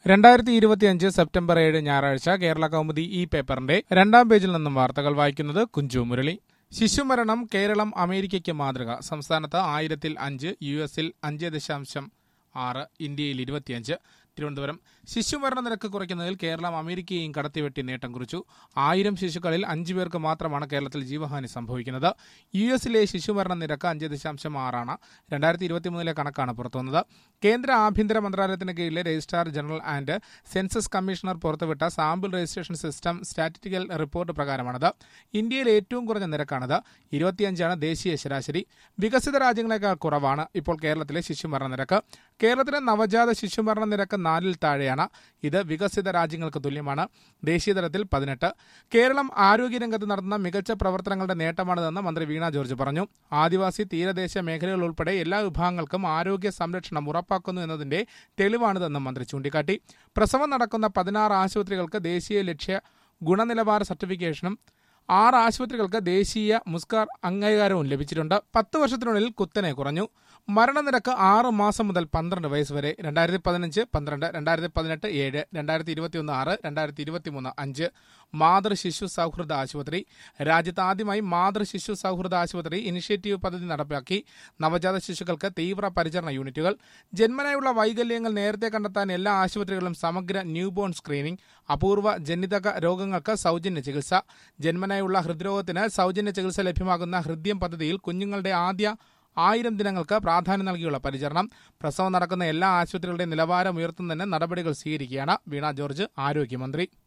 രണ്ടായിരത്തി ഇരുപത്തിയഞ്ച് സെപ്റ്റംബർ ഏഴ് ഞായറാഴ്ച കേരള കൗമുദി ഈ പേപ്പറിന്റെ രണ്ടാം പേജിൽ നിന്നും വാർത്തകൾ വായിക്കുന്നത് കുഞ്ചു മുരളി ശിശുമരണം കേരളം അമേരിക്കയ്ക്ക് മാതൃക സംസ്ഥാനത്ത് ആയിരത്തിൽ അഞ്ച് യു എസിൽ അഞ്ച് ദശാംശം ആറ് ഇന്ത്യയിൽ ഇരുപത്തിയഞ്ച് തിരുവനന്തപുരം ശിശുമരണ നിരക്ക് കുറയ്ക്കുന്നതിൽ കേരളം അമേരിക്കയെയും കടത്തിവെട്ടി നേട്ടം കുറിച്ചു ആയിരം ശിശുക്കളിൽ അഞ്ചു പേർക്ക് മാത്രമാണ് കേരളത്തിൽ ജീവഹാനി സംഭവിക്കുന്നത് യു എസിലെ ശിശുമരണ നിരക്ക് അഞ്ച് ദശാംശം ആറാണ് രണ്ടായിരത്തി ഇരുപത്തിമൂന്നിലെ കണക്കാണ് പുറത്തുവന്നത് കേന്ദ്ര ആഭ്യന്തര മന്ത്രാലയത്തിന് കീഴിലെ registrar general and census commissioner പുറത്തുവിട്ട sample registration system statistical report പ്രകാരമാണിത് ഇന്ത്യയിൽ ഏറ്റവും കുറഞ്ഞ നിരക്കാണിത് ഇരുപത്തിയഞ്ചാണ് ദേശീയ ശരാശരി വികസിത രാജ്യങ്ങളെക്കാൾ കുറവാണ് ഇപ്പോൾ കേരളത്തിലെ ശിശുമരണ നിരക്ക് കേരളത്തിലെ നവജാത ശിശുമരണ നിരക്ക് നാലിൽ താഴെയാണ് ഇത് വികസിത രാജ്യങ്ങൾക്ക് തുല്യമാണ് ദേശീയ തലത്തിൽ പതിനെട്ട് കേരളം ആരോഗ്യരംഗത്ത് നടത്തുന്ന മികച്ച പ്രവർത്തനങ്ങളുടെ നേട്ടമാണിതെന്ന് മന്ത്രി വീണ ജോർജ് പറഞ്ഞു ആദിവാസി തീരദേശ മേഖലകൾ ഉൾപ്പെടെ എല്ലാ വിഭാഗങ്ങൾക്കും ആരോഗ്യ സംരക്ഷണം ഉറപ്പാക്കുന്നു എന്നതിന്റെ തെളിവാണിതെന്നും മന്ത്രി ചൂണ്ടിക്കാട്ടി പ്രസവം നടക്കുന്ന പതിനാറ് ആശുപത്രികൾക്ക് ദേശീയ ലക്ഷ്യ ഗുണനിലവാര സർട്ടിഫിക്കേഷനും ആറ് ആശുപത്രികൾക്ക് ദേശീയ മുസ്കാർ അംഗീകാരവും ലഭിച്ചിട്ടുണ്ട് പത്ത് വർഷത്തിനുള്ളിൽ കുത്തനെ കുറഞ്ഞു മരണനിരക്ക് ആറ് മാസം മുതൽ പന്ത്രണ്ട് വയസ്സ് വരെ രണ്ടായിരത്തി പതിനഞ്ച് പന്ത്രണ്ട് രണ്ടായിരത്തി പതിനെട്ട് ഏഴ് രണ്ടായിരത്തി ഇരുപത്തിയൊന്ന് ആറ് രണ്ടായിരത്തി ഇരുപത്തിമൂന്ന് അഞ്ച് മാതൃ ശിശു സൗഹൃദ ആശുപത്രി രാജ്യത്ത് ആദ്യമായി മാതൃ ശിശു സൗഹൃദ ആശുപത്രി ഇനിഷ്യേറ്റീവ് പദ്ധതി നടപ്പാക്കി നവജാത ശിശുക്കൾക്ക് തീവ്ര പരിചരണ യൂണിറ്റുകൾ ജന്മനായുള്ള വൈകല്യങ്ങൾ നേരത്തെ കണ്ടെത്താൻ എല്ലാ ആശുപത്രികളിലും സമഗ്ര ന്യൂബോൺ സ്ക്രീനിംഗ് അപൂർവ ജനിതക രോഗങ്ങൾക്ക് സൗജന്യ ചികിത്സ ജന്മനായുള്ള ഹൃദ്രോഗത്തിന് സൗജന്യ ചികിത്സ ലഭ്യമാകുന്ന ഹൃദ്യം പദ്ധതിയിൽ കുഞ്ഞുങ്ങളുടെ ആദ്യ ആയിരം ദിനങ്ങൾക്ക് പ്രാധാന്യം നൽകിയുള്ള പരിചരണം പ്രസവം നടക്കുന്ന എല്ലാ ആശുപത്രികളുടെയും നിലവാരം ഉയർത്തുന്നതിന് നടപടികൾ സ്വീകരിക്കുകയാണ് വീണ ജോർജ് ആരോഗ്യമന്ത്രി